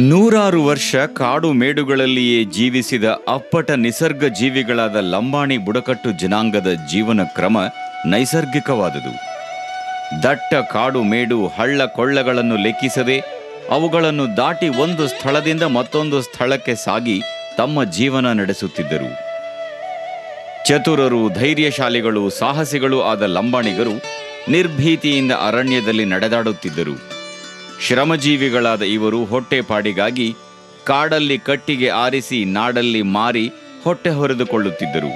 ನೂರಾರು ವರ್ಷ ಕಾಡು ಮೇಡುಗಳಲ್ಲಿಯೇ ಜೀವಿಸಿದ ಅಪ್ಪಟ ನಿಸರ್ಗ ಜೀವಿಗಳಾದ ಲಂಬಾಣಿ ಬುಡಕಟ್ಟು ಜನಾಂಗದ ಜೀವನ ಕ್ರಮ ನೈಸರ್ಗಿಕವಾದುದು ದಟ್ಟ ಕಾಡು ಮೇಡು ಹಳ್ಳ ಕೊಳ್ಳಗಳನ್ನು ಲೆಕ್ಕಿಸದೆ ಅವುಗಳನ್ನು ದಾಟಿ ಒಂದು ಸ್ಥಳದಿಂದ ಮತ್ತೊಂದು ಸ್ಥಳಕ್ಕೆ ಸಾಗಿ ತಮ್ಮ ಜೀವನ ನಡೆಸುತ್ತಿದ್ದರು ಚತುರರು ಧೈರ್ಯಶಾಲಿಗಳು ಸಾಹಸಿಗಳು ಆದ ಲಂಬಾಣಿಗರು ನಿರ್ಭೀತಿಯಿಂದ ಅರಣ್ಯದಲ್ಲಿ ನಡೆದಾಡುತ್ತಿದ್ದರು ಶ್ರಮಜೀವಿಗಳಾದ ಇವರು ಹೊಟ್ಟೆಪಾಡಿಗಾಗಿ ಕಾಡಲ್ಲಿ ಕಟ್ಟಿಗೆ ಆರಿಸಿ ನಾಡಲ್ಲಿ ಮಾರಿ ಹೊಟ್ಟೆ ಹೊರೆದುಕೊಳ್ಳುತ್ತಿದ್ದರು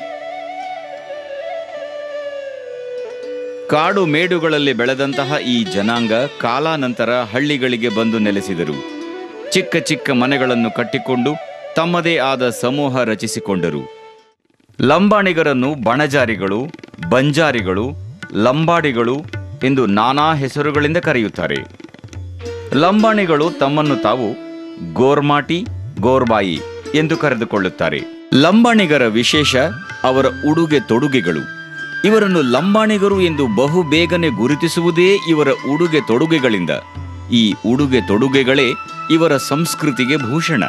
ಕಾಡು ಮೇಡುಗಳಲ್ಲಿ ಬೆಳೆದಂತಹ ಈ ಜನಾಂಗ ಕಾಲಾನಂತರ ಹಳ್ಳಿಗಳಿಗೆ ಬಂದು ನೆಲೆಸಿದರು ಚಿಕ್ಕ ಚಿಕ್ಕ ಮನೆಗಳನ್ನು ಕಟ್ಟಿಕೊಂಡು ತಮ್ಮದೇ ಆದ ಸಮೂಹ ರಚಿಸಿಕೊಂಡರು ಲಂಬಾಣಿಗರನ್ನು ಬಣಜಾರಿಗಳು ಬಂಜಾರಿಗಳು ಲಂಬಾಡಿಗಳು ಎಂದು ನಾನಾ ಹೆಸರುಗಳಿಂದ ಕರೆಯುತ್ತಾರೆ ಲಂಬಾಣಿಗಳು ತಮ್ಮನ್ನು ತಾವು ಗೋರ್ಮಾಟಿ ಗೋರ್ಬಾಯಿ ಎಂದು ಕರೆದುಕೊಳ್ಳುತ್ತಾರೆ ಲಂಬಾಣಿಗರ ವಿಶೇಷ ಅವರ ಉಡುಗೆ ತೊಡುಗೆಗಳು ಇವರನ್ನು ಲಂಬಾಣಿಗರು ಎಂದು ಬಹು ಬೇಗನೆ ಗುರುತಿಸುವುದೇ ಇವರ ಉಡುಗೆ ತೊಡುಗೆಗಳಿಂದ ಈ ಉಡುಗೆ ತೊಡುಗೆಗಳೇ ಇವರ ಸಂಸ್ಕೃತಿಗೆ ಭೂಷಣ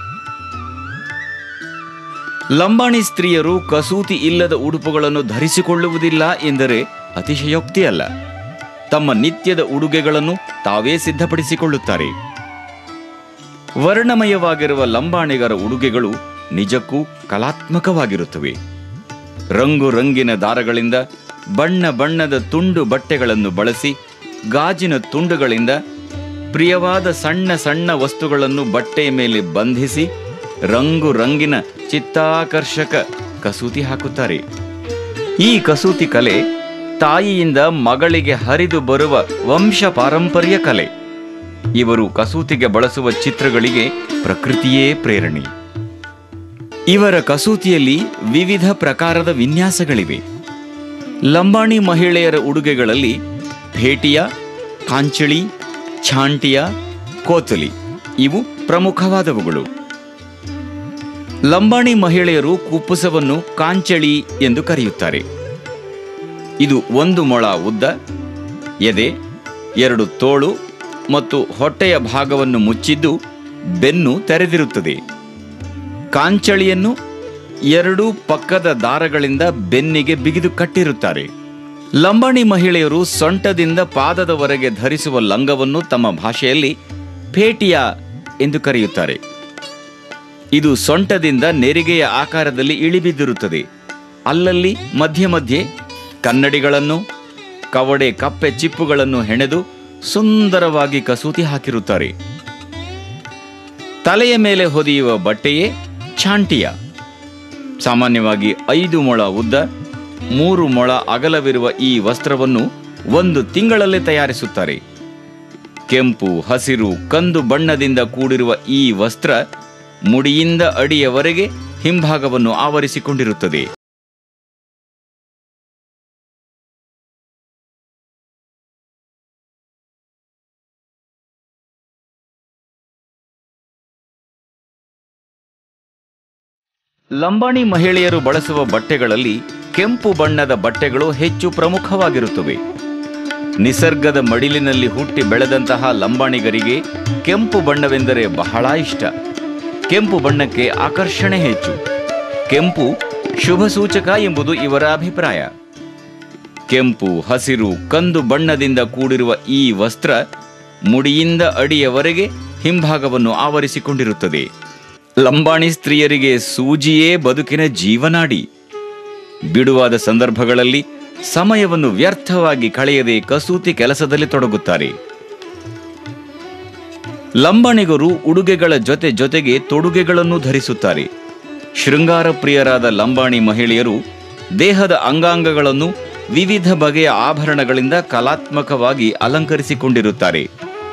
ಲಂಬಾಣಿ ಸ್ತ್ರೀಯರು ಕಸೂತಿ ಇಲ್ಲದ ಉಡುಪುಗಳನ್ನು ಧರಿಸಿಕೊಳ್ಳುವುದಿಲ್ಲ ಎಂದರೆ ಅತಿಶಯೋಕ್ತಿಯಲ್ಲ ತಮ್ಮ ನಿತ್ಯದ ಉಡುಗೆಗಳನ್ನು ತಾವೇ ಸಿದ್ಧಪಡಿಸಿಕೊಳ್ಳುತ್ತಾರೆ ವರ್ಣಮಯವಾಗಿರುವ ಲಂಬಾಣಿಗರ ಉಡುಗೆಗಳು ನಿಜಕ್ಕೂ ಕಲಾತ್ಮಕವಾಗಿರುತ್ತವೆ ರಂಗು ರಂಗಿನ ದಾರಗಳಿಂದ ಬಣ್ಣ ಬಣ್ಣದ ತುಂಡು ಬಟ್ಟೆಗಳನ್ನು ಬಳಸಿ ಗಾಜಿನ ತುಂಡುಗಳಿಂದ ಪ್ರಿಯವಾದ ಸಣ್ಣ ಸಣ್ಣ ವಸ್ತುಗಳನ್ನು ಬಟ್ಟೆಯ ಮೇಲೆ ಬಂಧಿಸಿ ರಂಗು ರಂಗಿನ ಚಿತ್ತಾಕರ್ಷಕ ಕಸೂತಿ ಹಾಕುತ್ತಾರೆ ಈ ಕಸೂತಿ ಕಲೆ ತಾಯಿಯಿಂದ ಮಗಳಿಗೆ ಹರಿದು ಬರುವ ವಂಶ ಪಾರಂಪರ್ಯ ಕಲೆ ಇವರು ಕಸೂತಿಗೆ ಬಳಸುವ ಚಿತ್ರಗಳಿಗೆ ಪ್ರಕೃತಿಯೇ ಪ್ರೇರಣೆ ಇವರ ಕಸೂತಿಯಲ್ಲಿ ವಿವಿಧ ಪ್ರಕಾರದ ವಿನ್ಯಾಸಗಳಿವೆ ಲಂಬಾಣಿ ಮಹಿಳೆಯರ ಉಡುಗೆಗಳಲ್ಲಿ ಭೇಟಿಯ ಕಾಂಚಳಿ ಛಾಂಟಿಯ ಕೋತಲಿ ಇವು ಪ್ರಮುಖವಾದವುಗಳು ಲಂಬಾಣಿ ಮಹಿಳೆಯರು ಕುಪ್ಪುಸವನ್ನು ಕಾಂಚಳಿ ಎಂದು ಕರೆಯುತ್ತಾರೆ ಇದು ಒಂದು ಮೊಳ ಉದ್ದ ಎದೆ ಎರಡು ತೋಳು ಮತ್ತು ಹೊಟ್ಟೆಯ ಭಾಗವನ್ನು ಮುಚ್ಚಿದ್ದು ಬೆನ್ನು ತೆರೆದಿರುತ್ತದೆ ಕಾಂಚಳಿಯನ್ನು ಎರಡೂ ಪಕ್ಕದ ದಾರಗಳಿಂದ ಬೆನ್ನಿಗೆ ಬಿಗಿದು ಕಟ್ಟಿರುತ್ತಾರೆ ಲಂಬಾಣಿ ಮಹಿಳೆಯರು ಸೊಂಟದಿಂದ ಪಾದದವರೆಗೆ ಧರಿಸುವ ಲಂಗವನ್ನು ತಮ್ಮ ಭಾಷೆಯಲ್ಲಿ ಪೇಟಿಯ ಎಂದು ಕರೆಯುತ್ತಾರೆ ಇದು ಸೊಂಟದಿಂದ ನೆರಿಗೆಯ ಆಕಾರದಲ್ಲಿ ಇಳಿಬಿದ್ದಿರುತ್ತದೆ ಅಲ್ಲಲ್ಲಿ ಮಧ್ಯೆ ಮಧ್ಯೆ ಕನ್ನಡಿಗಳನ್ನು ಕವಡೆ ಕಪ್ಪೆ ಚಿಪ್ಪುಗಳನ್ನು ಹೆಣೆದು ಸುಂದರವಾಗಿ ಕಸೂತಿ ಹಾಕಿರುತ್ತಾರೆ ತಲೆಯ ಮೇಲೆ ಹೊದೆಯುವ ಬಟ್ಟೆಯೇ ಛಾಂಟಿಯ ಸಾಮಾನ್ಯವಾಗಿ ಐದು ಮೊಳ ಉದ್ದ ಮೂರು ಮೊಳ ಅಗಲವಿರುವ ಈ ವಸ್ತ್ರವನ್ನು ಒಂದು ತಿಂಗಳಲ್ಲೇ ತಯಾರಿಸುತ್ತಾರೆ ಕೆಂಪು ಹಸಿರು ಕಂದು ಬಣ್ಣದಿಂದ ಕೂಡಿರುವ ಈ ವಸ್ತ್ರ ಮುಡಿಯಿಂದ ಅಡಿಯವರೆಗೆ ಹಿಂಭಾಗವನ್ನು ಆವರಿಸಿಕೊಂಡಿರುತ್ತದೆ ಲಂಬಾಣಿ ಮಹಿಳೆಯರು ಬಳಸುವ ಬಟ್ಟೆಗಳಲ್ಲಿ ಕೆಂಪು ಬಣ್ಣದ ಬಟ್ಟೆಗಳು ಹೆಚ್ಚು ಪ್ರಮುಖವಾಗಿರುತ್ತವೆ ನಿಸರ್ಗದ ಮಡಿಲಿನಲ್ಲಿ ಹುಟ್ಟಿ ಬೆಳೆದಂತಹ ಲಂಬಾಣಿಗರಿಗೆ ಕೆಂಪು ಬಣ್ಣವೆಂದರೆ ಬಹಳ ಇಷ್ಟ ಕೆಂಪು ಬಣ್ಣಕ್ಕೆ ಆಕರ್ಷಣೆ ಹೆಚ್ಚು ಕೆಂಪು ಶುಭ ಸೂಚಕ ಎಂಬುದು ಇವರ ಅಭಿಪ್ರಾಯ ಕೆಂಪು ಹಸಿರು ಕಂದು ಬಣ್ಣದಿಂದ ಕೂಡಿರುವ ಈ ವಸ್ತ್ರ ಮುಡಿಯಿಂದ ಅಡಿಯವರೆಗೆ ಹಿಂಭಾಗವನ್ನು ಆವರಿಸಿಕೊಂಡಿರುತ್ತದೆ ಲಂಬಾಣಿ ಸ್ತ್ರೀಯರಿಗೆ ಸೂಜಿಯೇ ಬದುಕಿನ ಜೀವನಾಡಿ ಬಿಡುವಾದ ಸಂದರ್ಭಗಳಲ್ಲಿ ಸಮಯವನ್ನು ವ್ಯರ್ಥವಾಗಿ ಕಳೆಯದೆ ಕಸೂತಿ ಕೆಲಸದಲ್ಲಿ ತೊಡಗುತ್ತಾರೆ ಲಂಬಾಣಿಗರು ಉಡುಗೆಗಳ ಜೊತೆ ಜೊತೆಗೆ ತೊಡುಗೆಗಳನ್ನು ಧರಿಸುತ್ತಾರೆ ಶೃಂಗಾರ ಪ್ರಿಯರಾದ ಲಂಬಾಣಿ ಮಹಿಳೆಯರು ದೇಹದ ಅಂಗಾಂಗಗಳನ್ನು ವಿವಿಧ ಬಗೆಯ ಆಭರಣಗಳಿಂದ ಕಲಾತ್ಮಕವಾಗಿ ಅಲಂಕರಿಸಿಕೊಂಡಿರುತ್ತಾರೆ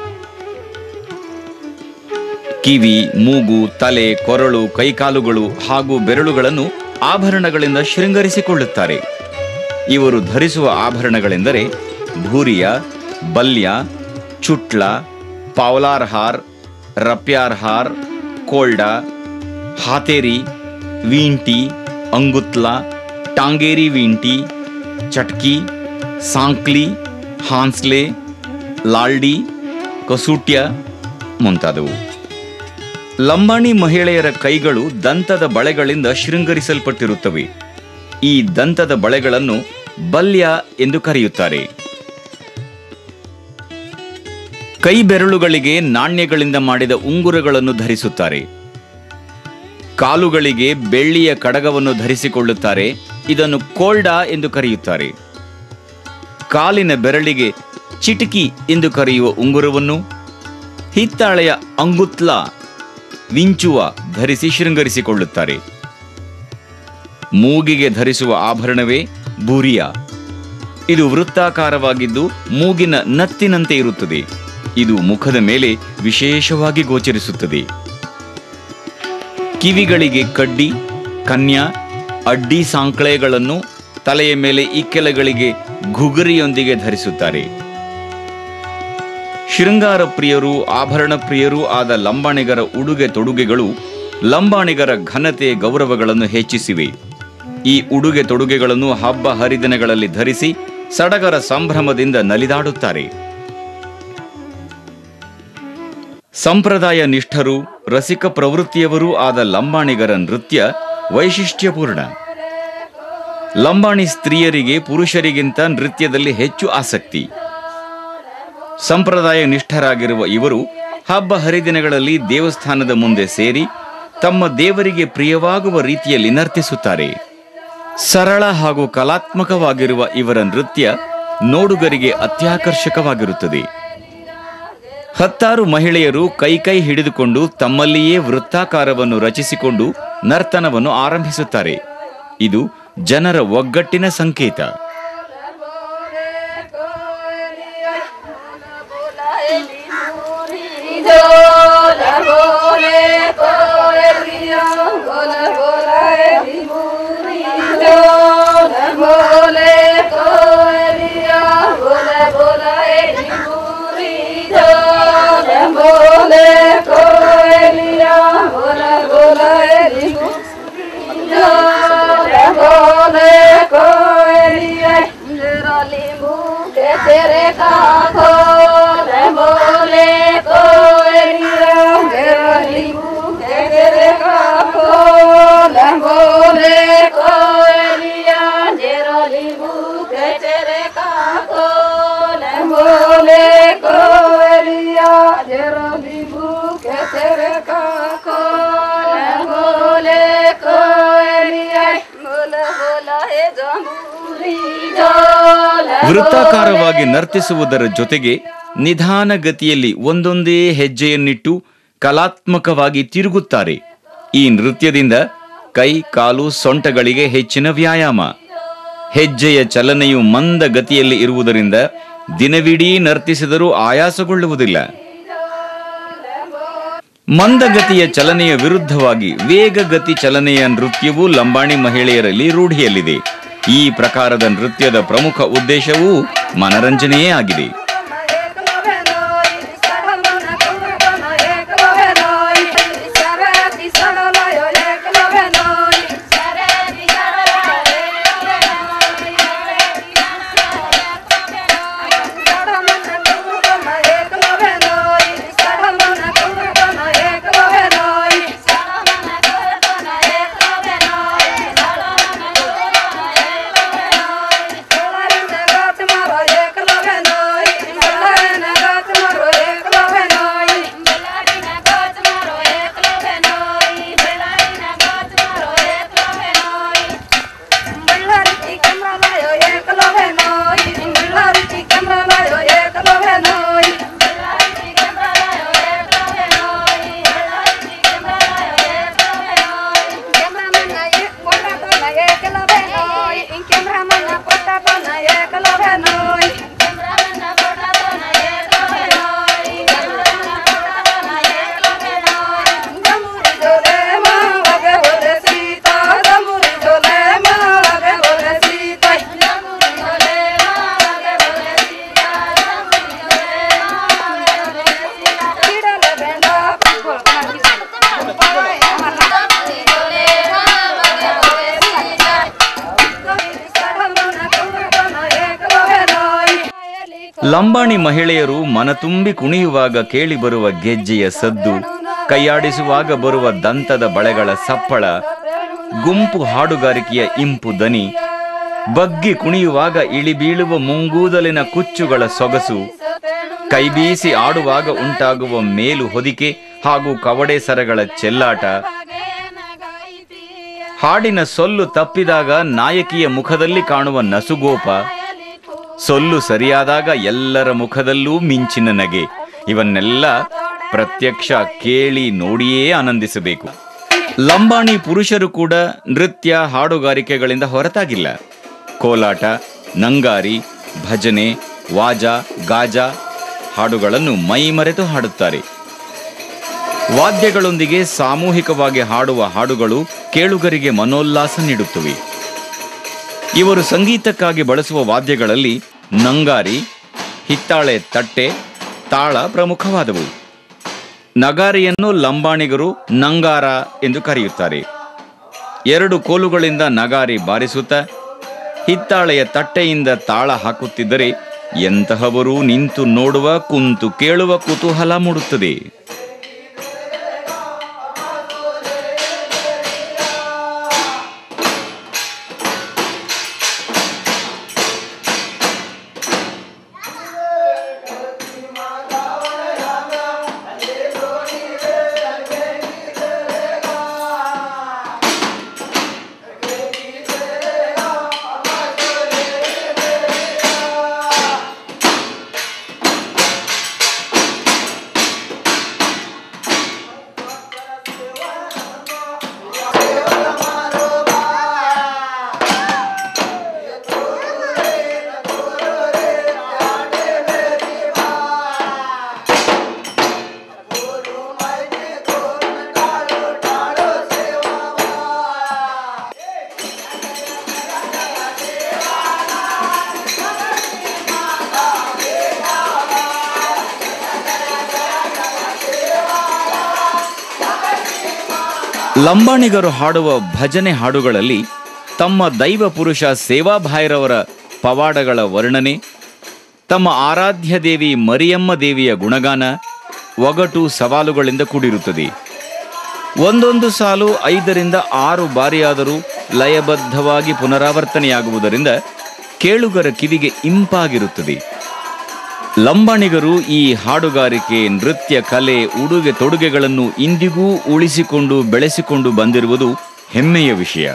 ಕಿವಿ ಮೂಗು ತಲೆ ಕೊರಳು ಕೈಕಾಲುಗಳು ಹಾಗೂ ಬೆರಳುಗಳನ್ನು ಆಭರಣಗಳಿಂದ ಶೃಂಗರಿಸಿಕೊಳ್ಳುತ್ತಾರೆ ಇವರು ಧರಿಸುವ ಆಭರಣಗಳೆಂದರೆ ಭೂರಿಯ ಬಲ್ಯ ಚುಟ್ಲ ಪಾವ್ಲಾರ್ ಹಾರ್ ರಪ್ಯಾರ್ ಹಾರ್ ಕೋಲ್ಡ ಹಾತೇರಿ ವೀಂಟಿ ಅಂಗುತ್ಲ ಟಾಂಗೇರಿ ವೀಂಟಿ ಚಟ್ಕಿ ಸಾಂಕ್ಲಿ ಹಾನ್ಸ್ಲೆ ಲಾಲ್ಡಿ ಕಸೂಟ್ಯ ಮುಂತಾದವು ಲಂಬಾಣಿ ಮಹಿಳೆಯರ ಕೈಗಳು ದಂತದ ಬಳೆಗಳಿಂದ ಶೃಂಗರಿಸಲ್ಪಟ್ಟಿರುತ್ತವೆ ಈ ದಂತದ ಬಳೆಗಳನ್ನು ಬಲ್ಯ ಎಂದು ಕರೆಯುತ್ತಾರೆ ಕೈ ಬೆರಳುಗಳಿಗೆ ನಾಣ್ಯಗಳಿಂದ ಮಾಡಿದ ಉಂಗುರಗಳನ್ನು ಧರಿಸುತ್ತಾರೆ ಕಾಲುಗಳಿಗೆ ಬೆಳ್ಳಿಯ ಕಡಗವನ್ನು ಧರಿಸಿಕೊಳ್ಳುತ್ತಾರೆ ಇದನ್ನು ಕೋಲ್ಡಾ ಎಂದು ಕರೆಯುತ್ತಾರೆ ಕಾಲಿನ ಬೆರಳಿಗೆ ಚಿಟಕಿ ಎಂದು ಕರೆಯುವ ಉಂಗುರವನ್ನು ಹಿತ್ತಾಳೆಯ ಅಂಗುತ್ಲ ವಿಂಚುವ ಧರಿಸಿ ಶೃಂಗರಿಸಿಕೊಳ್ಳುತ್ತಾರೆ ಮೂಗಿಗೆ ಧರಿಸುವ ಆಭರಣವೇ ಬೂರಿಯ ಇದು ವೃತ್ತಾಕಾರವಾಗಿದ್ದು ಮೂಗಿನ ನತ್ತಿನಂತೆ ಇರುತ್ತದೆ ಇದು ಮುಖದ ಮೇಲೆ ವಿಶೇಷವಾಗಿ ಗೋಚರಿಸುತ್ತದೆ ಕಿವಿಗಳಿಗೆ ಕಡ್ಡಿ ಕನ್ಯಾ ಅಡ್ಡಿ ಸಾಂಕಳೆಗಳನ್ನು ತಲೆಯ ಮೇಲೆ ಇಕ್ಕೆಲಗಳಿಗೆ ಘುಗುರಿಯೊಂದಿಗೆ ಧರಿಸುತ್ತಾರೆ ಶೃಂಗಾರ ಪ್ರಿಯರು ಆಭರಣ ಪ್ರಿಯರೂ ಆದ ಲಂಬಾಣಿಗರ ಉಡುಗೆ ತೊಡುಗೆಗಳು ಲಂಬಾಣಿಗರ ಘನತೆ ಗೌರವಗಳನ್ನು ಹೆಚ್ಚಿಸಿವೆ ಈ ಉಡುಗೆ ತೊಡುಗೆಗಳನ್ನು ಹಬ್ಬ ಹರಿದಿನಗಳಲ್ಲಿ ಧರಿಸಿ ಸಡಗರ ಸಂಭ್ರಮದಿಂದ ನಲಿದಾಡುತ್ತಾರೆ ಸಂಪ್ರದಾಯ ನಿಷ್ಠರು ರಸಿಕ ಪ್ರವೃತ್ತಿಯವರೂ ಆದ ಲಂಬಾಣಿಗರ ನೃತ್ಯ ವೈಶಿಷ್ಟ್ಯಪೂರ್ಣ ಲಂಬಾಣಿ ಸ್ತ್ರೀಯರಿಗೆ ಪುರುಷರಿಗಿಂತ ನೃತ್ಯದಲ್ಲಿ ಹೆಚ್ಚು ಆಸಕ್ತಿ ಸಂಪ್ರದಾಯ ನಿಷ್ಠರಾಗಿರುವ ಇವರು ಹಬ್ಬ ಹರಿದಿನಗಳಲ್ಲಿ ದೇವಸ್ಥಾನದ ಮುಂದೆ ಸೇರಿ ತಮ್ಮ ದೇವರಿಗೆ ಪ್ರಿಯವಾಗುವ ರೀತಿಯಲ್ಲಿ ನರ್ತಿಸುತ್ತಾರೆ ಸರಳ ಹಾಗೂ ಕಲಾತ್ಮಕವಾಗಿರುವ ಇವರ ನೃತ್ಯ ನೋಡುಗರಿಗೆ ಅತ್ಯಾಕರ್ಷಕವಾಗಿರುತ್ತದೆ ಹತ್ತಾರು ಮಹಿಳೆಯರು ಕೈ ಕೈ ಹಿಡಿದುಕೊಂಡು ತಮ್ಮಲ್ಲಿಯೇ ವೃತ್ತಾಕಾರವನ್ನು ರಚಿಸಿಕೊಂಡು ನರ್ತನವನ್ನು ಆರಂಭಿಸುತ್ತಾರೆ ಇದು ಜನರ ಒಗ್ಗಟ್ಟಿನ ಸಂಕೇತ तेरे काखो बोले कोयलिया लींबू के तेरे काखो बोले कोयलिया जेरो लींबू के तेरे काखो बोले कोयलिया जेरो लींबू के तेरे काखो बोले कोयलिया बोला बोला हे जंबूरी जोला ವೃತ್ತಾಕಾರವಾಗಿ ನರ್ತಿಸುವುದರ ಜೊತೆಗೆ ನಿಧಾನ ಗತಿಯಲ್ಲಿ ಒಂದೊಂದೇ ಹೆಜ್ಜೆಯನ್ನಿಟ್ಟು ಕಲಾತ್ಮಕವಾಗಿ ತಿರುಗುತ್ತಾರೆ ಈ ನೃತ್ಯದಿಂದ ಕೈ ಕಾಲು ಸೊಂಟಗಳಿಗೆ ಹೆಚ್ಚಿನ ವ್ಯಾಯಾಮ ಹೆಜ್ಜೆಯ ಚಲನೆಯು ಮಂದ ಗತಿಯಲ್ಲಿ ಇರುವುದರಿಂದ ದಿನವಿಡೀ ನರ್ತಿಸಿದರೂ ಆಯಾಸಗೊಳ್ಳುವುದಿಲ್ಲ ಮಂದಗತಿಯ ಚಲನೆಯ ವಿರುದ್ಧವಾಗಿ ವೇಗಗತಿ ಚಲನೆಯ ನೃತ್ಯವೂ ಲಂಬಾಣಿ ಮಹಿಳೆಯರಲ್ಲಿ ರೂಢಿಯಲ್ಲಿದೆ ಈ ಪ್ರಕಾರದ ನೃತ್ಯದ ಪ್ರಮುಖ ಉದ್ದೇಶವೂ ಮನರಂಜನೆಯೇ ಆಗಿದೆ ಲಂಬಾಣಿ ಮಹಿಳೆಯರು ಮನತುಂಬಿ ಕುಣಿಯುವಾಗ ಕೇಳಿಬರುವ ಗೆಜ್ಜೆಯ ಸದ್ದು ಕೈಯಾಡಿಸುವಾಗ ಬರುವ ದಂತದ ಬಳೆಗಳ ಸಪ್ಪಳ ಗುಂಪು ಹಾಡುಗಾರಿಕೆಯ ಇಂಪು ದನಿ ಬಗ್ಗಿ ಕುಣಿಯುವಾಗ ಇಳಿಬೀಳುವ ಮುಂಗೂದಲಿನ ಕುಚ್ಚುಗಳ ಸೊಗಸು ಕೈಬೀಸಿ ಆಡುವಾಗ ಉಂಟಾಗುವ ಮೇಲು ಹೊದಿಕೆ ಹಾಗೂ ಕವಡೆ ಸರಗಳ ಚೆಲ್ಲಾಟ ಹಾಡಿನ ಸೊಲ್ಲು ತಪ್ಪಿದಾಗ ನಾಯಕಿಯ ಮುಖದಲ್ಲಿ ಕಾಣುವ ನಸುಗೋಪ ಸೊಲ್ಲು ಸರಿಯಾದಾಗ ಎಲ್ಲರ ಮುಖದಲ್ಲೂ ಮಿಂಚಿನ ನಗೆ ಇವನ್ನೆಲ್ಲ ಪ್ರತ್ಯಕ್ಷ ಕೇಳಿ ನೋಡಿಯೇ ಆನಂದಿಸಬೇಕು ಲಂಬಾಣಿ ಪುರುಷರು ಕೂಡ ನೃತ್ಯ ಹಾಡುಗಾರಿಕೆಗಳಿಂದ ಹೊರತಾಗಿಲ್ಲ ಕೋಲಾಟ ನಂಗಾರಿ ಭಜನೆ ವಾಜಾ ಗಾಜಾ ಹಾಡುಗಳನ್ನು ಮೈಮರೆತು ಹಾಡುತ್ತಾರೆ ವಾದ್ಯಗಳೊಂದಿಗೆ ಸಾಮೂಹಿಕವಾಗಿ ಹಾಡುವ ಹಾಡುಗಳು ಕೇಳುಗರಿಗೆ ಮನೋಲ್ಲಾಸ ನೀಡುತ್ತವೆ ಇವರು ಸಂಗೀತಕ್ಕಾಗಿ ಬಳಸುವ ವಾದ್ಯಗಳಲ್ಲಿ ನಂಗಾರಿ ಹಿತ್ತಾಳೆ ತಟ್ಟೆ ತಾಳ ಪ್ರಮುಖವಾದವು ನಗಾರಿಯನ್ನು ಲಂಬಾಣಿಗರು ನಂಗಾರ ಎಂದು ಕರೆಯುತ್ತಾರೆ ಎರಡು ಕೋಲುಗಳಿಂದ ನಗಾರಿ ಬಾರಿಸುತ್ತಾ ಹಿತ್ತಾಳೆಯ ತಟ್ಟೆಯಿಂದ ತಾಳ ಹಾಕುತ್ತಿದ್ದರೆ ಎಂತಹವರೂ ನಿಂತು ನೋಡುವ ಕುಂತು ಕೇಳುವ ಕುತೂಹಲ ಮೂಡುತ್ತದೆ ಲಂಬಾಣಿಗರು ಹಾಡುವ ಭಜನೆ ಹಾಡುಗಳಲ್ಲಿ ತಮ್ಮ ದೈವ ಪುರುಷ ಸೇವಾಭಾಯ್ರವರ ಪವಾಡಗಳ ವರ್ಣನೆ ತಮ್ಮ ಆರಾಧ್ಯ ದೇವಿ ಮರಿಯಮ್ಮ ದೇವಿಯ ಗುಣಗಾನ ಒಗಟು ಸವಾಲುಗಳಿಂದ ಕೂಡಿರುತ್ತದೆ ಒಂದೊಂದು ಸಾಲು ಐದರಿಂದ ಆರು ಬಾರಿಯಾದರೂ ಲಯಬದ್ಧವಾಗಿ ಪುನರಾವರ್ತನೆಯಾಗುವುದರಿಂದ ಕೇಳುಗರ ಕಿವಿಗೆ ಇಂಪಾಗಿರುತ್ತದೆ ಲಂಬಾಣಿಗರು ಈ ಹಾಡುಗಾರಿಕೆ ನೃತ್ಯ ಕಲೆ ಉಡುಗೆ ತೊಡುಗೆಗಳನ್ನು ಇಂದಿಗೂ ಉಳಿಸಿಕೊಂಡು ಬೆಳೆಸಿಕೊಂಡು ಬಂದಿರುವುದು ಹೆಮ್ಮೆಯ ವಿಷಯ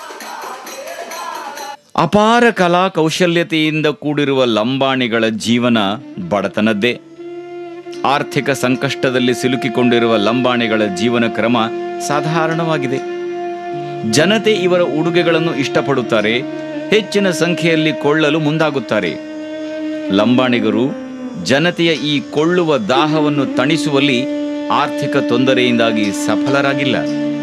ಅಪಾರ ಕಲಾ ಕೌಶಲ್ಯತೆಯಿಂದ ಕೂಡಿರುವ ಲಂಬಾಣಿಗಳ ಜೀವನ ಬಡತನದ್ದೇ ಆರ್ಥಿಕ ಸಂಕಷ್ಟದಲ್ಲಿ ಸಿಲುಕಿಕೊಂಡಿರುವ ಲಂಬಾಣಿಗಳ ಜೀವನ ಕ್ರಮ ಸಾಧಾರಣವಾಗಿದೆ ಜನತೆ ಇವರ ಉಡುಗೆಗಳನ್ನು ಇಷ್ಟಪಡುತ್ತಾರೆ ಹೆಚ್ಚಿನ ಸಂಖ್ಯೆಯಲ್ಲಿ ಕೊಳ್ಳಲು ಮುಂದಾಗುತ್ತಾರೆ ಲಂಬಾಣಿಗರು ಜನತೆಯ ಈ ಕೊಳ್ಳುವ ದಾಹವನ್ನು ತಣಿಸುವಲ್ಲಿ ಆರ್ಥಿಕ ತೊಂದರೆಯಿಂದಾಗಿ ಸಫಲರಾಗಿಲ್ಲ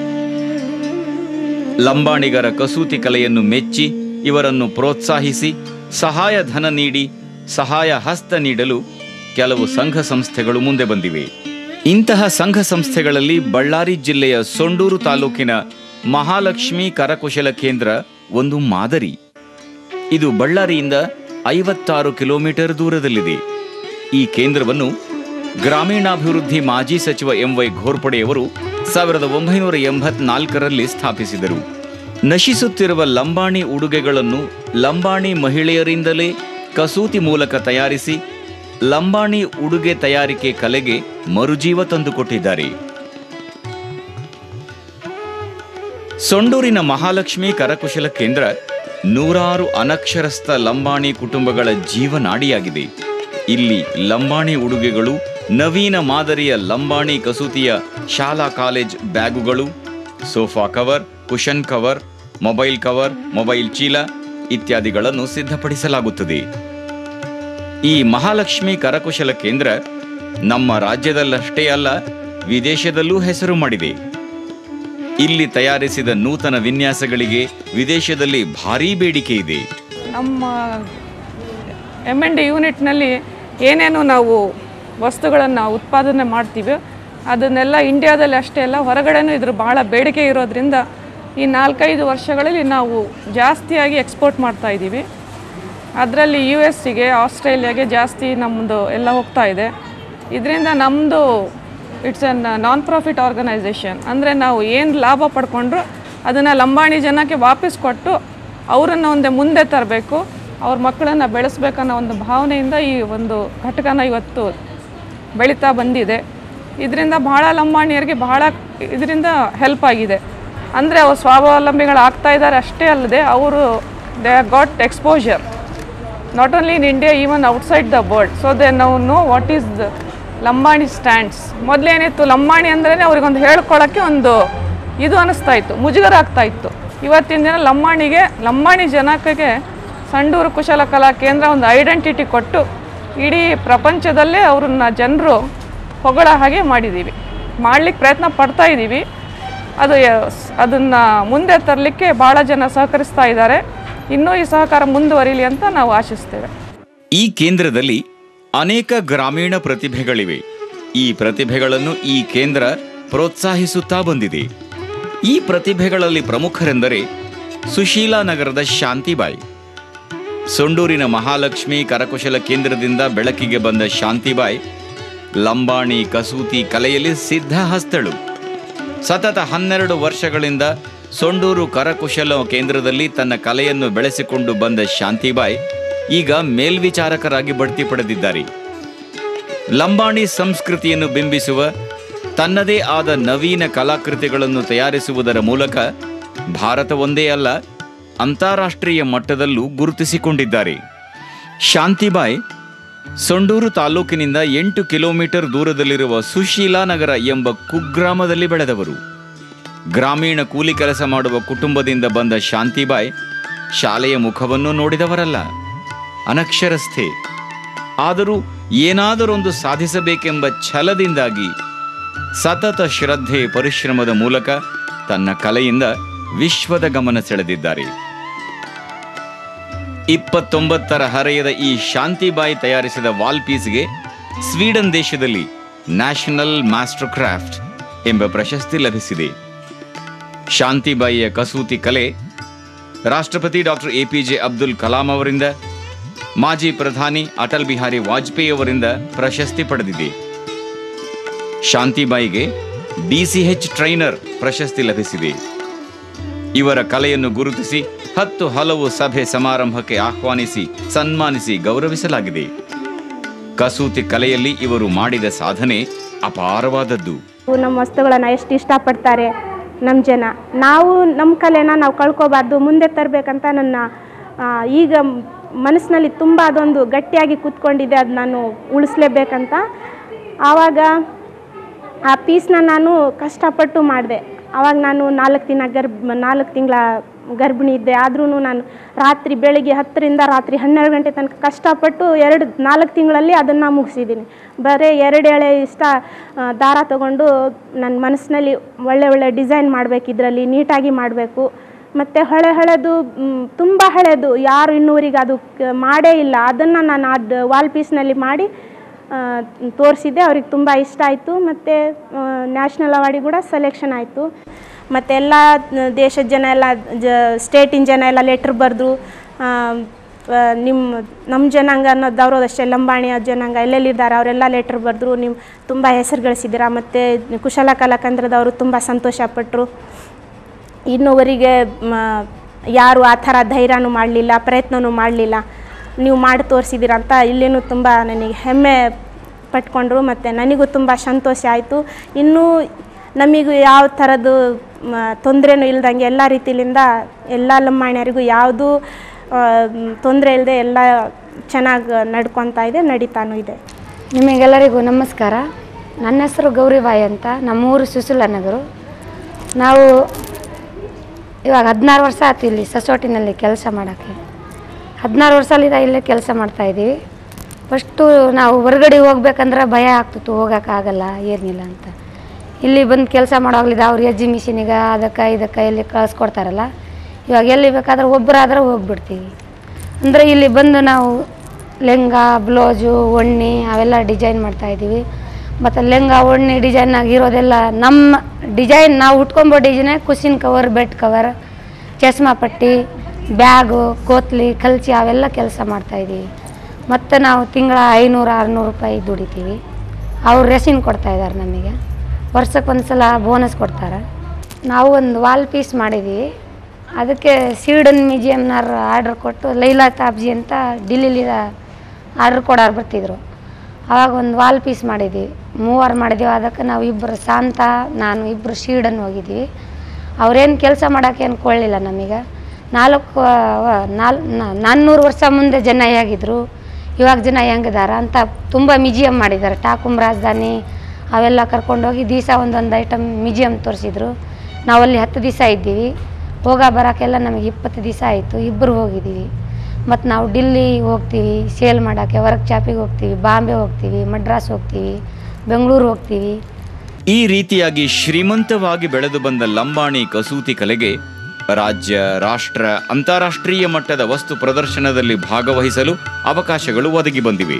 ಲಂಬಾಣಿಗರ ಕಸೂತಿ ಕಲೆಯನ್ನು ಮೆಚ್ಚಿ ಇವರನ್ನು ಪ್ರೋತ್ಸಾಹಿಸಿ ಸಹಾಯ ಧನ ನೀಡಿ ಸಹಾಯ ಹಸ್ತ ನೀಡಲು ಕೆಲವು ಸಂಘ ಸಂಸ್ಥೆಗಳು ಮುಂದೆ ಬಂದಿವೆ ಇಂತಹ ಸಂಘ ಸಂಸ್ಥೆಗಳಲ್ಲಿ ಬಳ್ಳಾರಿ ಜಿಲ್ಲೆಯ ಸೊಂಡೂರು ತಾಲೂಕಿನ ಮಹಾಲಕ್ಷ್ಮಿ ಕರಕುಶಲ ಕೇಂದ್ರ ಒಂದು ಮಾದರಿ ಇದು ಬಳ್ಳಾರಿಯಿಂದ ಐವತ್ತಾರು ಕಿಲೋಮೀಟರ್ ದೂರದಲ್ಲಿದೆ ಈ ಕೇಂದ್ರವನ್ನು ಗ್ರಾಮೀಣಾಭಿವೃದ್ಧಿ ಮಾಜಿ ಸಚಿವ ಎಂ ವೈ ಘೋರ್ಪಡೆಯವರು ಸಾವಿರದ ಒಂಬೈನೂರ ಎಂಬತ್ನಾಲ್ಕರಲ್ಲಿ ಸ್ಥಾಪಿಸಿದರು ನಶಿಸುತ್ತಿರುವ ಲಂಬಾಣಿ ಉಡುಗೆಗಳನ್ನು ಲಂಬಾಣಿ ಮಹಿಳೆಯರಿಂದಲೇ ಕಸೂತಿ ಮೂಲಕ ತಯಾರಿಸಿ ಲಂಬಾಣಿ ಉಡುಗೆ ತಯಾರಿಕೆ ಕಲೆಗೆ ಮರುಜೀವ ತಂದುಕೊಟ್ಟಿದ್ದಾರೆ ಸೊಂಡೂರಿನ ಮಹಾಲಕ್ಷ್ಮಿ ಕರಕುಶಲ ಕೇಂದ್ರ ನೂರಾರು ಅನಕ್ಷರಸ್ಥ ಲಂಬಾಣಿ ಕುಟುಂಬಗಳ ಜೀವನಾಡಿಯಾಗಿದೆ ಇಲ್ಲಿ ಲಂಬಾಣಿ ಉಡುಗೆಗಳು ನವೀನ ಮಾದರಿಯ ಲಂಬಾಣಿ ಕಸೂತಿಯ ಶಾಲಾ ಕಾಲೇಜ್ ಬ್ಯಾಗುಗಳು sofa cover cushion cover mobile cover mobile ಚೀಲ ಇತ್ಯಾದಿಗಳನ್ನು ಸಿದ್ಧಪಡಿಸಲಾಗುತ್ತದೆ ಈ ಮಹಾಲಕ್ಷ್ಮಿ ಕರಕುಶಲ ಕೇಂದ್ರ ನಮ್ಮ ರಾಜ್ಯದಲ್ಲಷ್ಟೇ ಅಲ್ಲ ವಿದೇಶದಲ್ಲೂ ಹೆಸರು ಮಾಡಿದೆ ಇಲ್ಲಿ ತಯಾರಿಸಿದ ನೂತನ ವಿನ್ಯಾಸಗಳಿಗೆ ವಿದೇಶದಲ್ಲಿ ಭಾರೀ ಬೇಡಿಕೆ ಇದೆ ನಮ್ಮ ಎಮ್ ಎನ್ ಡಿ ಯೂನಿಟ್ನಲ್ಲಿ ಏನೇನು ನಾವು ವಸ್ತುಗಳನ್ನು ಉತ್ಪಾದನೆ ಮಾಡ್ತೀವಿ ಅದನ್ನೆಲ್ಲ ಇಂಡಿಯಾದಲ್ಲಿ ಅಷ್ಟೇ ಅಲ್ಲ ಹೊರಗಡೆನೂ ಇದ್ರ ಭಾಳ ಬೇಡಿಕೆ ಇರೋದ್ರಿಂದ ಈ ನಾಲ್ಕೈದು ವರ್ಷಗಳಲ್ಲಿ ನಾವು ಜಾಸ್ತಿಯಾಗಿ ಎಕ್ಸ್ಪೋರ್ಟ್ ಮಾಡ್ತಾ ಇದ್ದೀವಿ ಅದರಲ್ಲಿ ಯು ಎಸ್ಸಿಗೆ ಆಸ್ಟ್ರೇಲಿಯಾಗೆ ಜಾಸ್ತಿ ನಮ್ಮದು ಎಲ್ಲ ಹೋಗ್ತಾ ಇದೆ ಇದರಿಂದ ನಮ್ಮದು it's an non profit organisation ಅಂದರೆ ನಾವು ಏನು ಲಾಭ ಪಡ್ಕೊಂಡ್ರು ಅದನ್ನು ಲಂಬಾಣಿ ಜನಕ್ಕೆ ವಾಪಸ್ ಕೊಟ್ಟು ಅವರನ್ನು ಒಂದೇ ಮುಂದೆ ತರಬೇಕು ಅವ್ರ ಮಕ್ಕಳನ್ನು ಬೆಳೆಸ್ಬೇಕನ್ನೋ ಒಂದು ಭಾವನೆಯಿಂದ ಈ ಒಂದು ಘಟಕನ ಇವತ್ತು ಬೆಳೀತಾ ಬಂದಿದೆ ಇದರಿಂದ ಬಹಳ ಲಂಬಾಣಿಯರಿಗೆ ಬಹಳ ಇದರಿಂದ ಹೆಲ್ಪ್ ಆಗಿದೆ ಅಂದರೆ ಅವ್ರು ಸ್ವಾವಲಂಬಿಗಳಾಗ್ತಾ ಇದ್ದಾರೆ ಅಷ್ಟೇ ಅಲ್ಲದೆ ಅವರು they got exposure not only in India even outside the world so they ನಾವು know what is the Lambani stands ಮೊದಲೇನಿತ್ತು ಲಂಬಾಣಿ ಅಂದ್ರೇ ಅವ್ರಿಗೊಂದು ಹೇಳ್ಕೊಳ್ಳೋಕ್ಕೆ ಒಂದು ಇದು ಅನ್ನಿಸ್ತಾ ಇತ್ತು ಮುಜುಗರ ಆಗ್ತಾ ಇತ್ತು ಇವತ್ತಿನ ದಿನ ಲಂಬಾಣಿಗೆ ಲಂಬಾಣಿ ಜನಾಂಗಕ್ಕೆ ಸಂಡೂರು ಕುಶಲಕಲಾ ಕೇಂದ್ರ ಒಂದು ಐಡೆಂಟಿಟಿ ಕೊಟ್ಟು ಇಡೀ ಪ್ರಪಂಚದಲ್ಲೇ ಅವ್ರನ್ನ ಜನರು ಹೊಗಳ ಹಾಗೆ ಮಾಡಿದ್ದೀವಿ ಮಾಡಲಿಕ್ಕೆ ಪ್ರಯತ್ನ ಪಡ್ತಾ ಇದ್ದೀವಿ ಅದು ಅದನ್ನು ಮುಂದೆ ತರಲಿಕ್ಕೆ ಭಾಳ ಜನ ಸಹಕರಿಸ್ತಾ ಇದ್ದಾರೆ ಇನ್ನೂ ಈ ಸಹಕಾರ ಮುಂದುವರಿಲಿ ಅಂತ ನಾವು ಆಶಿಸ್ತೇವೆ ಈ ಕೇಂದ್ರದಲ್ಲಿ ಅನೇಕ ಗ್ರಾಮೀಣ ಪ್ರತಿಭೆಗಳಿವೆ ಈ ಪ್ರತಿಭೆಗಳನ್ನು ಈ ಕೇಂದ್ರ ಪ್ರೋತ್ಸಾಹಿಸುತ್ತಾ ಬಂದಿದೆ ಈ ಪ್ರತಿಭೆಗಳಲ್ಲಿ ಪ್ರಮುಖರೆಂದರೆ ಸುಶೀಲಾ ನಗರದ ಶಾಂತಿಬಾಯಿ ಸೊಂಡೂರಿನ ಮಹಾಲಕ್ಷ್ಮಿ ಕರಕುಶಲ ಕೇಂದ್ರದಿಂದ ಬೆಳಕಿಗೆ ಬಂದ ಶಾಂತಿಬಾಯಿ ಲಂಬಾಣಿ ಕಸೂತಿ ಕಲೆಯಲ್ಲಿ ಸಿದ್ಧಹಸ್ತಳು ಸತತ ಹನ್ನೆರಡು ವರ್ಷಗಳಿಂದ ಸೊಂಡೂರು ಕರಕುಶಲ ಕೇಂದ್ರದಲ್ಲಿ ತನ್ನ ಕಲೆಯನ್ನು ಬೆಳೆಸಿಕೊಂಡು ಬಂದ ಶಾಂತಿಬಾಯಿ ಈಗ ಮೇಲ್ವಿಚಾರಕರಾಗಿ ಬಡ್ತಿ ಪಡೆದಿದ್ದಾರೆ ಲಂಬಾಣಿ ಸಂಸ್ಕೃತಿಯನ್ನು ಬಿಂಬಿಸುವ ತನ್ನದೇ ಆದ ನವೀನ ಕಲಾಕೃತಿಗಳನ್ನು ತಯಾರಿಸುವುದರ ಮೂಲಕ ಭಾರತ ಒಂದೇ ಅಲ್ಲ ಅಂತಾರಾಷ್ಟ್ರೀಯ ಮಟ್ಟದಲ್ಲೂ ಗುರುತಿಸಿಕೊಂಡಿದ್ದಾರೆ ಶಾಂತಿಬಾಯಿ ಸೊಂಡೂರು ತಾಲೂಕಿನಿಂದ ಎಂಟು ಕಿಲೋಮೀಟರ್ ದೂರದಲ್ಲಿರುವ ಸುಶೀಲಾ ನಗರ ಎಂಬ ಕುಗ್ರಾಮದಲ್ಲಿ ಬೆಳೆದವರು ಗ್ರಾಮೀಣ ಕೂಲಿ ಕೆಲಸ ಮಾಡುವ ಕುಟುಂಬದಿಂದ ಬಂದ ಶಾಂತಿಬಾಯಿ ಶಾಲೆಯ ಮುಖವನ್ನು ನೋಡಿದವರಲ್ಲ ಅನಕ್ಷರಸ್ಥೆ ಆದರೂ ಏನಾದರೊಂದು ಸಾಧಿಸಬೇಕೆಂಬ ಛಲದಿಂದಾಗಿ ಸತತ ಶ್ರದ್ಧೆ ಪರಿಶ್ರಮದ ಮೂಲಕ ತನ್ನ ಕಲೆಯಿಂದ ವಿಶ್ವದ ಗಮನ ಸೆಳೆದಿದ್ದಾರೆ ಇಪ್ಪತ್ತೊಂಬತ್ತರ ಹರೆಯದ ಈ ಶಾಂತಿಬಾಯಿ ತಯಾರಿಸಿದ ವಾಲ್ ಪೀಸ್ಗೆ ಸ್ವೀಡನ್ ದೇಶದಲ್ಲಿ ನ್ಯಾಷನಲ್ ಮಾಸ್ಟರ್ ಕ್ರಾಫ್ಟ್ ಎಂಬ ಪ್ರಶಸ್ತಿ ಲಭಿಸಿದೆ ಶಾಂತಿಬಾಯಿಯ ಕಸೂತಿ ಕಲೆ ರಾಷ್ಟ್ರಪತಿ ಡಾಕ್ಟರ್ ಎಪಿಜೆ ಅಬ್ದುಲ್ ಕಲಾಂ ಅವರಿಂದ ಮಾಜಿ ಪ್ರಧಾನಿ ಅಟಲ್ ಬಿಹಾರಿ ವಾಜಪೇಯಿ ಅವರಿಂದ ಪ್ರಶಸ್ತಿ ಪಡೆದಿದೆ ಶಾಂತಿಬಾಯಿಗೆ ಡಿಸಿಎಚ್ ಟ್ರೈನರ್ ಪ್ರಶಸ್ತಿ ಲಭಿಸಿದೆ ಇವರ ಕಲೆಯನ್ನು ಗುರುತಿಸಿ ಹತ್ತು ಹಲವು ಸಭೆ ಸಮಾರಂಭಕ್ಕೆ ಆಹ್ವಾನಿಸಿ ಸನ್ಮಾನಿಸಿ ಗೌರವಿಸಲಾಗಿದೆ ಕಸೂತಿ ಕಲೆಯಲ್ಲಿ ಇವರು ಮಾಡಿದ ಸಾಧನೆ ಅಪಾರವಾದದ್ದು ನಮ್ಮ ವಸ್ತುಗಳನ್ನು ಎಷ್ಟು ಇಷ್ಟಪಡ್ತಾರೆ ನಮ್ಮ ಜನ ನಾವು ನಮ್ಮ ಕಲೆನ ನಾವು ಕಳ್ಕೊಬಾರ್ದು ಮುಂದೆ ತರಬೇಕಂತ ನನ್ನ ಆ, ಈಗ ಮನಸ್ಸಿನಲ್ಲಿ ತುಂಬ ಅದೊಂದು ಗಟ್ಟಿಯಾಗಿ ಕೂತ್ಕೊಂಡಿದೆ ಅದು ನಾನು ಉಳಿಸ್ಲೇಬೇಕಂತ ಆವಾಗ ಆ ಪೀಸ್ನ ನಾನು ಕಷ್ಟಪಟ್ಟು ಮಾಡಿದೆ ಆವಾಗ ನಾನು ನಾಲ್ಕು ದಿನ ಗರ್ಭ ನಾಲ್ಕು ತಿಂಗಳ ಗರ್ಭಿಣಿ ಇದ್ದೆ ಆದ್ರೂ ನಾನು ರಾತ್ರಿ ಬೆಳಿಗ್ಗೆ ಹತ್ತರಿಂದ ರಾತ್ರಿ ಹನ್ನೆರಡು ಗಂಟೆ ತನಕ ಕಷ್ಟಪಟ್ಟು ಎರಡು ನಾಲ್ಕು ತಿಂಗಳಲ್ಲಿ ಅದನ್ನು ಮುಗಿಸಿದ್ದೀನಿ ಬರೀ ಎರಡು ಎಳೆ ಇಷ್ಟ ಆ, ದಾರ ತಗೊಂಡು ನನ್ನ ಮನಸ್ಸಿನಲ್ಲಿ ಒಳ್ಳೆ ಒಳ್ಳೆ ಡಿಸೈನ್ ಮಾಡಬೇಕು ಇದರಲ್ಲಿ ನೀಟಾಗಿ ಮಾಡಬೇಕು ಮತ್ತು ಹಳೆ ಹಳೆದು ತುಂಬ ಹಳೆದು ಯಾರು ಇನ್ನೂವರೆಗೆ ಅದು ಕ- ಮಾಡೇ ಇಲ್ಲ ಅದನ್ನು ನಾನು ಅದು ವಾಲ್ ಪೀಸ್ನಲ್ಲಿ ಮಾಡಿ ತೋರಿಸಿದ್ದೆ ಅವ್ರಿಗೆ ತುಂಬ ಇಷ್ಟ ಆಯಿತು ಮತ್ತು ನ್ಯಾಷನಲ್ ಅವಾರ್ಡಿಗೆ ಕೂಡ ಸೆಲೆಕ್ಷನ್ ಆಯಿತು ಮತ್ತು ಎಲ್ಲ ದೇಶದ ಜನ ಎಲ್ಲ ಜ ಸ್ಟೇಟಿನ ಜನ ಎಲ್ಲ ಲೆಟ್ರ್ ಬರೆದ್ರು ನಿಮ್ಮ ನಮ್ಮ ಜನಾಂಗ ಅನ್ನೋದವರು ಅಷ್ಟೇ ಲಂಬಾಣಿಯ ಜನಾಂಗ ಎಲ್ಲೆಲ್ಲಿದ್ದಾರೆ ಅವರೆಲ್ಲ ಲೆಟ್ರ್ ಬರೆದ್ರು ನೀವು ತುಂಬ ಹೆಸರು ಗಳಿಸಿದ್ದೀರಾ ಮತ್ತು ಕುಶಲ ಕಲಾಕೇಂದ್ರದವರು ತುಂಬ ಸಂತೋಷಪಟ್ಟರು ಇನ್ನುವರೆಗೆ ಮ, ಯಾರು ಆ ಥರ ಧೈರ್ಯನೂ ಮಾಡಲಿಲ್ಲ ಪ್ರಯತ್ನನೂ ಮಾಡಲಿಲ್ಲ ನೀವು ಮಾಡಿ ತೋರಿಸಿದ್ದೀರ ಅಂತ ಇಲ್ಲಿನೂ ತುಂಬ ನನಗೆ ಹೆಮ್ಮೆ ಪಟ್ಕೊಂಡ್ರು ಮತ್ತು ನನಗೂ ತುಂಬ ಸಂತೋಷ ಆಯಿತು ಇನ್ನೂ ನಮಗೂ ಯಾವ ಥರದ್ದು ತೊಂದರೆನೂ ಇಲ್ದಂಗೆ ಎಲ್ಲ ರೀತಿಲಿಂದ ಎಲ್ಲ ಲಂಬಾಣಿಯರಿಗೂ ಯಾವುದೂ ತೊಂದರೆ ಇಲ್ಲದೆ ಎಲ್ಲ ಚೆನ್ನಾಗಿ ನಡ್ಕೊತಾ ಇದೆ ನಡೀತಾನೂ ಇದೆ ನಿಮಗೆಲ್ಲರಿಗೂ ನಮಸ್ಕಾರ ನನ್ನ ಹೆಸರು ಗೌರಿಬಾಯಿ ಅಂತ ನಮ್ಮೂರು ಸುಶೀಲ ನಗರು ನಾವು ಇವಾಗ ಹದಿನಾರು ವರ್ಷ ಆಯ್ತು ಇಲ್ಲಿ ಸೊಸೈಟಿನಲ್ಲಿ ಕೆಲಸ ಮಾಡೋಕ್ಕೆ ಹದಿನಾರು ವರ್ಷದಿಂದ ಇಲ್ಲೇ ಕೆಲಸ ಮಾಡ್ತಾಯಿದ್ದೀವಿ ಫಸ್ಟು ನಾವು ಹೊರಗಡೆ ಹೋಗ್ಬೇಕಂದ್ರೆ ಭಯ ಆಗ್ತಿತ್ತು ಹೋಗೋಕ್ಕಾಗಲ್ಲ ಏನಿಲ್ಲ ಅಂತ ಇಲ್ಲಿ ಬಂದು ಕೆಲಸ ಮಾಡೋಗ್ಲಿದ್ದು ಅವ್ರು ಎಜ್ಜಿ ಮಿಷಿನಿಗೆ ಅದಕ್ಕೆ ಇದಕ್ಕೆ ಇಲ್ಲಿ ಕಳಿಸ್ಕೊಡ್ತಾರಲ್ಲ ಇವಾಗ ಎಲ್ಲಿ ಬೇಕಾದ್ರೆ ಒಬ್ಬರಾದ್ರೆ ಹೋಗ್ಬಿಡ್ತೀವಿ ಅಂದರೆ ಇಲ್ಲಿ ಬಂದು ನಾವು ಲೆಂಗ ಬ್ಲೌಸು ಒಣ್ಣೆ ಅವೆಲ್ಲ ಡಿಸೈನ್ ಮಾಡ್ತಾಯಿದ್ದೀವಿ ಮತ್ತು ಲೆಂಗ ಒಣ್ಣೆ ಡಿಸೈನ್ ಆಗಿರೋದೆಲ್ಲ ನಮ್ಮ ಡಿಸೈನ್ ನಾವು ಉಟ್ಕೊಂಬೋ ಡಿಸೈನೇ ಕುಸಿನ್ ಕವರ್ ಬೆಡ್ ಕವರ್ ಚಸ್ಮಾ ಪಟ್ಟಿ ಬ್ಯಾಗು ಕೋತ್ಲಿ ಕಲ್ಚಿ ಅವೆಲ್ಲ ಕೆಲಸ ಮಾಡ್ತಾಯಿದ್ದೀವಿ ಮತ್ತು ನಾವು ತಿಂಗಳ ಐನೂರು ಆರುನೂರು ರೂಪಾಯಿ ದುಡಿತೀವಿ ಅವ್ರು ರೆಸಿನ್ ಕೊಡ್ತಾಯಿದ್ದಾರೆ ನಮಗೆ ವರ್ಷಕ್ಕೆ ಒಂದು ಸಲ ಬೋನಸ್ ಕೊಡ್ತಾರೆ ನಾವು ಒಂದು ವಾಲ್ ಪೀಸ್ ಮಾಡಿದ್ದೀವಿ ಅದಕ್ಕೆ ಸ್ವೀಡನ್ ಮ್ಯೂಸಿಯಮ್ನವ್ರು ಆರ್ಡ್ರ್ ಕೊಟ್ಟು ಲೈಲಾ ತಾಬ್ಜಿ ಅಂತ ಡಿಲ್ಲಿಲಿ ಆರ್ಡ್ರ್ ಕೊಡೋರು ಬರ್ತಿದ್ರು ಆವಾಗ ಒಂದು ವಾಲ್ ಪೀಸ್ ಮಾಡಿದ್ವಿ ಮೂವರು ಮಾಡಿದ್ದೀವಿ ಅದಕ್ಕೆ ನಾವು ಇಬ್ಬರು ಶಾಂತ ನಾನು ಇಬ್ಬರು ಸ್ವೀಡನ್ ಹೋಗಿದ್ವಿ ಅವ್ರೇನು ಕೆಲಸ ಮಾಡೋಕೆ ಏನು ಕೊಳ್ಳಿಲ್ಲ ನಮಗೆ ನಾಲ್ಕು ವ- ನಾಲ್ ನಾ- ನಾನ್ನೂರು ವರ್ಷ ಮುಂದೆ ಜನ ಹೇಗಿದ್ರು ಇವಾಗ ಜನ ಹೆಂಗಿದಾರ ಅಂತ ತುಂಬ ಮ್ಯೂಸಿಯಂ ಮಾಡಿದ್ದಾರೆ ಟಾಕುಮ್ ರಾಜಧಾನಿ ಅವೆಲ್ಲ ಕರ್ಕೊಂಡೋಗಿ ದಿವಸ ಒಂದೊಂದು ಐಟಮ್ ಮ್ಯೂಸಿಯಂ ತೋರಿಸಿದ್ರು ನಾವಲ್ಲಿ ಹತ್ತು ದಿವಸ ಇದ್ದೀವಿ ಹೋಗ ಬರೋಕ್ಕೆಲ್ಲ ನಮಗೆ ಇಪ್ಪತ್ತು ದಿವಸ ಆಯಿತು ಇಬ್ಬರು ಹೋಗಿದ್ದೀವಿ ಮತ್ತು ನಾವು ಡಿಲ್ಲಿ ಹೋಗ್ತೀವಿ ಸೇಲ್ ಮಾಡೋಕ್ಕೆ ವರ್ಕ್ ಶಾಪಿಗೆ ಹೋಗ್ತೀವಿ ಬಾಂಬೆ ಹೋಗ್ತೀವಿ ಮಡ್ರಾಸ್ ಹೋಗ್ತೀವಿ ಬೆಂಗಳೂರು ಹೋಗ್ತೀವಿ ಈ ರೀತಿಯಾಗಿ ಶ್ರೀಮಂತವಾಗಿ ಬೆಳೆದು ಬಂದ ಲಂಬಾಣಿ ಕಸೂತಿ ಕಲೆಗೆ ರಾಜ್ಯ ರಾಷ್ಟ್ರ ಅಂತಾರಾಷ್ಟ್ರೀಯ ಮಟ್ಟದ ವಸ್ತು ಪ್ರದರ್ಶನದಲ್ಲಿ ಭಾಗವಹಿಸಲು ಅವಕಾಶಗಳು ಒದಗಿ ಬಂದಿವೆ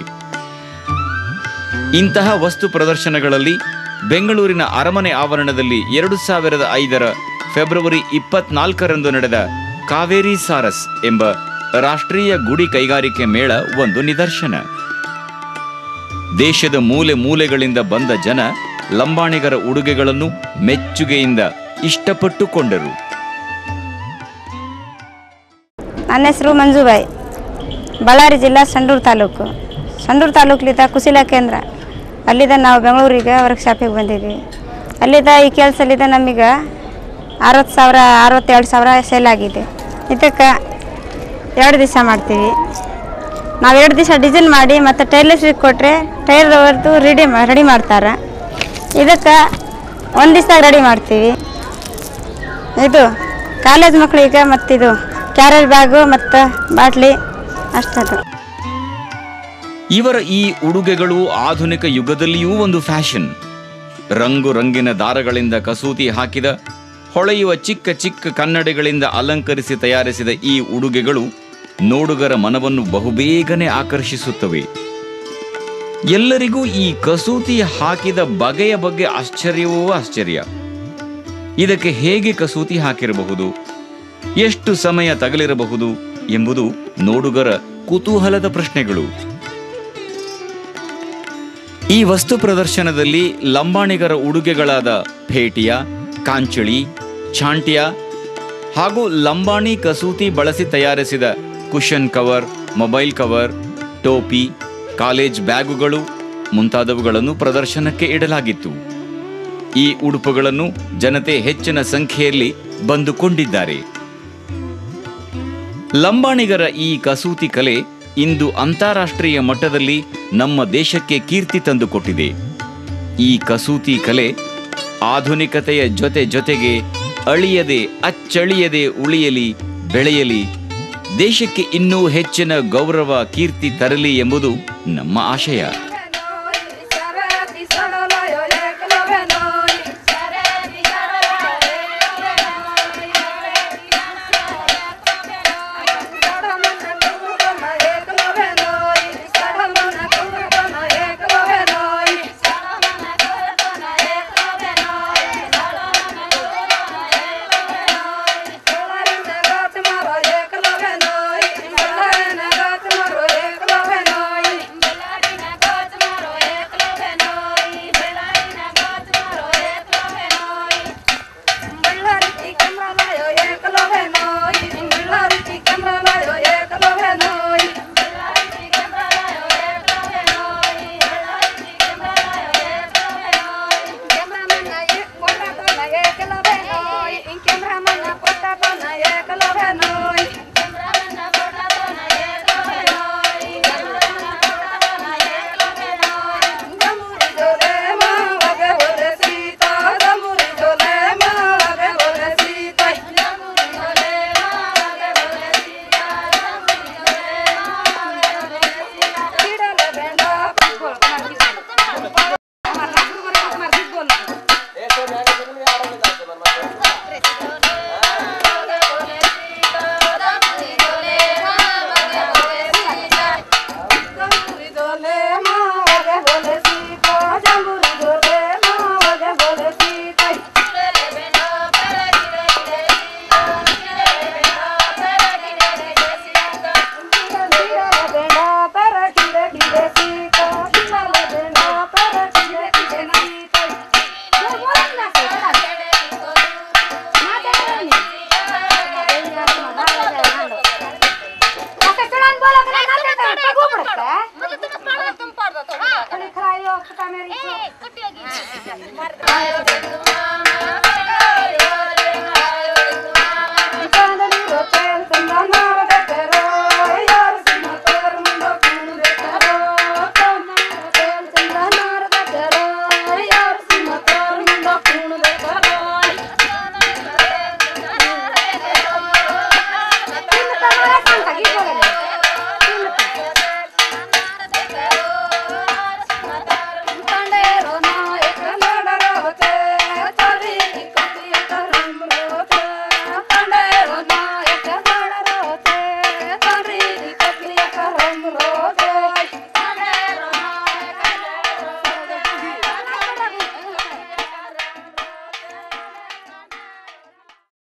ಇಂತಹ ವಸ್ತು ಪ್ರದರ್ಶನಗಳಲ್ಲಿ ಬೆಂಗಳೂರಿನ ಅರಮನೆ ಆವರಣದಲ್ಲಿ ಎರಡು ಸಾವಿರದ ಐದರ ಫೆಬ್ರವರಿ ಇಪ್ಪತ್ನಾಲ್ಕರಂದು ನಡೆದ ಕಾವೇರಿ ಸಾರಸ್ ಎಂಬ ರಾಷ್ಟ್ರೀಯ ಗುಡಿ ಕೈಗಾರಿಕೆ ಮೇಳ ಒಂದು ನಿದರ್ಶನ ದೇಶದ ಮೂಲೆ ಮೂಲೆಗಳಿಂದ ಬಂದ ಜನ ಲಂಬಾಣಿಗರ ಉಡುಗೆಗಳನ್ನು ಮೆಚ್ಚುಗೆಯಿಂದ ಇಷ್ಟಪಟ್ಟುಕೊಂಡರು ನನ್ನ ಹೆಸರು ಮಂಜುಬಾಯಿ ಬಳ್ಳಾರಿ ಜಿಲ್ಲಾ ಸಂಡೂರು ತಾಲೂಕು ಸಂಡೂರು ತಾಲೂಕ್ಲಿದ್ದ ಕುಶಲ ಕೇಂದ್ರ ಅಲ್ಲಿದ್ದ ನಾವು ಬೆಂಗಳೂರಿಗೆ ವರ್ಕ್ಶಾಪಿಗೆ ಬಂದಿದ್ವಿ ಅಲ್ಲಿದ್ದ ಈ ಕೆಲಸಲಿದ್ದ ನಮಗೆ ಅರವತ್ತು ಸಾವಿರ ಅರವತ್ತೆರಡು ಸಾವಿರ ಸೇಲ್ ಆಗಿದೆ ಇದಕ್ಕೆ ಎರಡು ದಿವಸ ಮಾಡ್ತೀವಿ ನಾವು ಎರಡು ದಿವಸ ಡಿಸೈನ್ ಮಾಡಿ ಮತ್ತು ಟೈಲರ್ಸ್ಗೆ ಕೊಟ್ಟರೆ ಟೈಲರ್ದು ರೆಡಿ ರೆಡಿ ಮಾಡ್ತಾರೆ ಇದಕ್ಕೆ ಒಂದು ದಿವಸ ರೆಡಿ ಮಾಡ್ತೀವಿ ಇದು ಕಾಲೇಜ್ ಮಕ್ಕಳಿಗೆ ಮತ್ತಿದು ಕ್ಯಾರೇಜ್ ಬ್ಯಾಗು ಮತ್ತು ಬಾಟ್ಲಿ ಅಷ್ಟದು ಇವರ ಈ ಉಡುಗೆಗಳು ಆಧುನಿಕ ಯುಗದಲ್ಲಿಯೂ ಒಂದು ಫ್ಯಾಷನ್ ರಂಗು ರಂಗಿನ ದಾರಗಳಿಂದ ಕಸೂತಿ ಹಾಕಿದ ಹೊಳೆಯುವ ಚಿಕ್ಕ ಚಿಕ್ಕ ಕನ್ನಡಿಗಳಿಂದ ಅಲಂಕರಿಸಿ ತಯಾರಿಸಿದ ಈ ಉಡುಗೆಗಳು ನೋಡುಗರ ಮನವನ್ನು ಬಹುಬೇಗನೆ ಆಕರ್ಷಿಸುತ್ತವೆ ಎಲ್ಲರಿಗೂ ಈ ಕಸೂತಿ ಹಾಕಿದ ಬಗೆಯ ಬಗ್ಗೆ ಆಶ್ಚರ್ಯವೂ ಆಶ್ಚರ್ಯ ಇದಕ್ಕೆ ಹೇಗೆ ಕಸೂತಿ ಹಾಕಿರಬಹುದು ಎಷ್ಟು ಸಮಯ ತಗಲಿರಬಹುದು ಎಂಬುದು ನೋಡುಗರ ಕುತೂಹಲದ ಪ್ರಶ್ನೆಗಳು ಈ ವಸ್ತು ಪ್ರದರ್ಶನದಲ್ಲಿ ಲಂಬಾಣಿಗರ ಉಡುಗೆಗಳಾದ ಭೇಟಿಯ ಕಾಂಚಳಿ ಛಾಂಟ್ಯ ಹಾಗೂ ಲಂಬಾಣಿ ಕಸೂತಿ ಬಳಸಿ ತಯಾರಿಸಿದ ಕುಷನ್ ಕವರ್ ಮೊಬೈಲ್ ಕವರ್ ಟೋಪಿ ಕಾಲೇಜ್ ಬ್ಯಾಗುಗಳು ಮುಂತಾದವುಗಳನ್ನು ಪ್ರದರ್ಶನಕ್ಕೆ ಇಡಲಾಗಿತ್ತು ಈ ಉಡುಪುಗಳನ್ನು ಜನತೆ ಹೆಚ್ಚಿನ ಸಂಖ್ಯೆಯಲ್ಲಿ ಬಂದುಕೊಂಡಿದ್ದಾರೆ ಲಂಬಾಣಿಗರ ಈ ಕಸೂತಿ ಕಲೆ ಇಂದು ಅಂತಾರಾಷ್ಟ್ರೀಯ ಮಟ್ಟದಲ್ಲಿ ನಮ್ಮ ದೇಶಕ್ಕೆ ಕೀರ್ತಿ ತಂದುಕೊಟ್ಟಿದೆ ಈ ಕಸೂತಿ ಕಲೆ ಆಧುನಿಕತೆಯ ಜೊತೆ ಜೊತೆಗೆ ಅಳಿಯದೆ ಅಚ್ಚಳಿಯದೆ ಉಳಿಯಲಿ ಬೆಳೆಯಲಿ ದೇಶಕ್ಕೆ ಇನ್ನೂ ಹೆಚ್ಚಿನ ಗೌರವ ಕೀರ್ತಿ ತರಲಿ ಎಂಬುದು ನಮ್ಮ ಆಶಯ